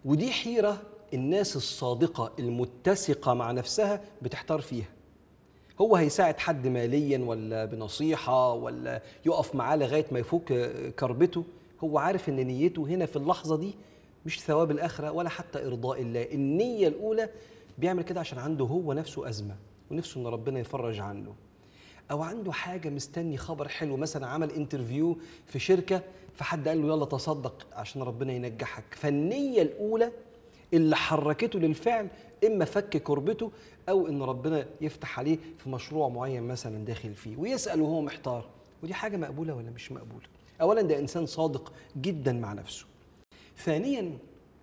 ودي حيرة الناس الصادقة المتسقة مع نفسها بتحتار فيها هو هيساعد حد ماليا ولا بنصيحة ولا يقف معاه لغاية ما يفك كربته هو عارف ان نيته هنا في اللحظة دي مش ثواب الآخرة ولا حتى إرضاء الله النية الأولى بيعمل كده عشان عنده هو نفسه أزمة ونفسه ان ربنا يفرج عنه او عنده حاجه مستني خبر حلو مثلا عمل انترفيو في شركه فحد قال له يلا تصدق عشان ربنا ينجحك فالنيه الاولى اللي حركته للفعل اما فك كربته او ان ربنا يفتح عليه في مشروع معين مثلا داخل فيه ويسال وهو محتار ودي حاجه مقبوله ولا مش مقبوله اولا ده انسان صادق جدا مع نفسه ثانيا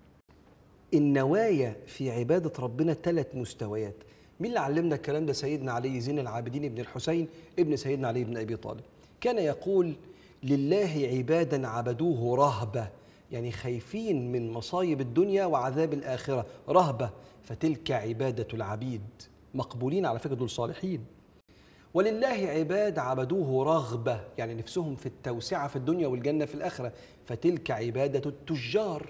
النوايا في عباده ربنا ثلاث مستويات مين اللي علمنا الكلام ده سيدنا علي زين العابدين بن الحسين ابن سيدنا علي بن ابي طالب كان يقول لله عبادا عبدوه رهبه يعني خايفين من مصايب الدنيا وعذاب الاخره رهبه فتلك عباده العبيد مقبولين على فكره دول صالحين ولله عباد عبدوه رغبه يعني نفسهم في التوسعه في الدنيا والجنه في الاخره فتلك عباده التجار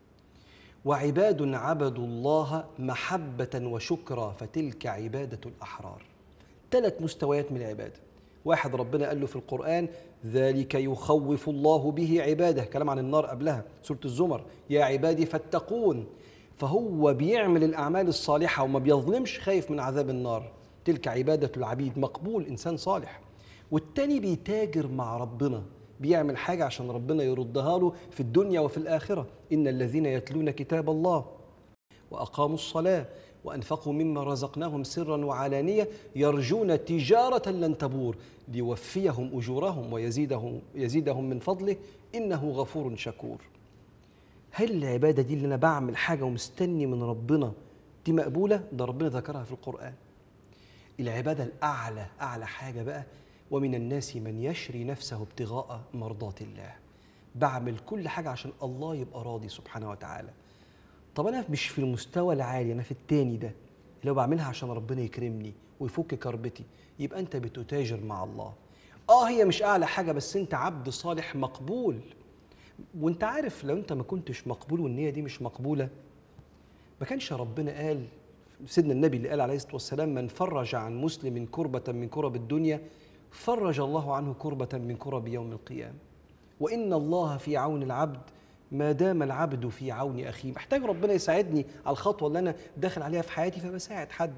وعباد عبدوا الله محبة وشكرا فتلك عبادة الأحرار ثلاث مستويات من العبادة واحد ربنا قال له في القرآن ذلك يخوف الله به عباده كلام عن النار قبلها سورة الزمر يا عبادي فاتقون فهو بيعمل الأعمال الصالحة وما بيظلمش خايف من عذاب النار تلك عبادة العبيد مقبول إنسان صالح والتاني بيتاجر مع ربنا بيعمل حاجة عشان ربنا يردها له في الدنيا وفي الآخرة إن الذين يتلون كتاب الله وأقاموا الصلاة وأنفقوا مما رزقناهم سرا وعلانية يرجون تجارة لن تبور ليوفيهم أجورهم ويزيدهم يزيدهم من فضله إنه غفور شكور هل العبادة دي اللي أنا بعمل حاجة ومستني من ربنا دي مقبولة؟ ده ربنا ذكرها في القرآن العبادة الأعلى أعلى حاجة بقى ومن الناس من يشري نفسه ابتغاء مرضات الله بعمل كل حاجة عشان الله يبقى راضي سبحانه وتعالى طب أنا مش في المستوى العالي أنا في التاني ده اللي هو بعملها عشان ربنا يكرمني ويفك كربتي يبقى أنت بتتاجر مع الله آه هي مش أعلى حاجة بس أنت عبد صالح مقبول وأنت عارف لو أنت ما كنتش مقبول والنية دي مش مقبولة ما كانش ربنا قال سيدنا النبي اللي قال عليه الصلاة والسلام من فرج عن مسلم كربة من كرب الدنيا فرج الله عنه كربة من كرب يوم القيامة وإن الله في عون العبد ما دام العبد في عون أخيه محتاج ربنا يساعدني على الخطوة اللي أنا داخل عليها في حياتي فبساعد حد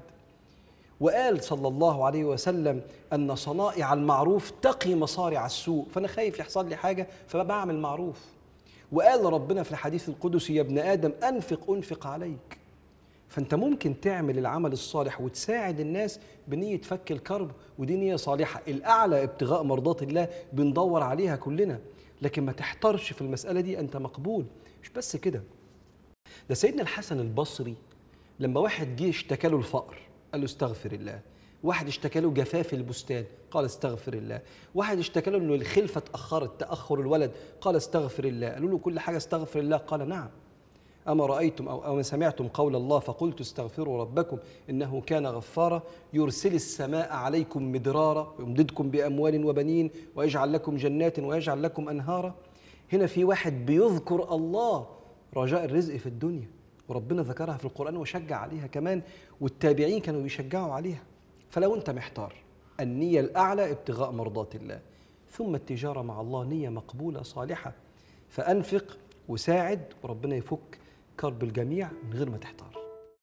وقال صلى الله عليه وسلم أن صنائع المعروف تقي مصارع السوء فأنا خايف يحصل لي حاجة فبعمل معروف وقال ربنا في الحديث القدسي يا ابن آدم أنفق أنفق عليك فانت ممكن تعمل العمل الصالح وتساعد الناس بنيه فك الكرب ودي نيه صالحه الاعلى ابتغاء مرضات الله بندور عليها كلنا لكن ما تحترش في المساله دي انت مقبول مش بس كده ده سيدنا الحسن البصري لما واحد جه اشتكى له الفقر قال له استغفر الله واحد اشتكى له جفاف البستان قال استغفر الله واحد اشتكى له انه الخلفه اتاخرت تاخر الولد قال استغفر الله قالوا له كل حاجه استغفر الله قال نعم أما رأيتم أو أما سمعتم قول الله فقلت استغفروا ربكم إنه كان غفارا يرسل السماء عليكم مدرارا ويمددكم بأموال وبنين ويجعل لكم جنات ويجعل لكم أنهارا هنا في واحد بيذكر الله رجاء الرزق في الدنيا وربنا ذكرها في القرآن وشجع عليها كمان والتابعين كانوا بيشجعوا عليها فلو أنت محتار النية الأعلى ابتغاء مرضات الله ثم التجارة مع الله نية مقبولة صالحة فأنفق وساعد وربنا يفك كرب الجميع من غير ما تحتار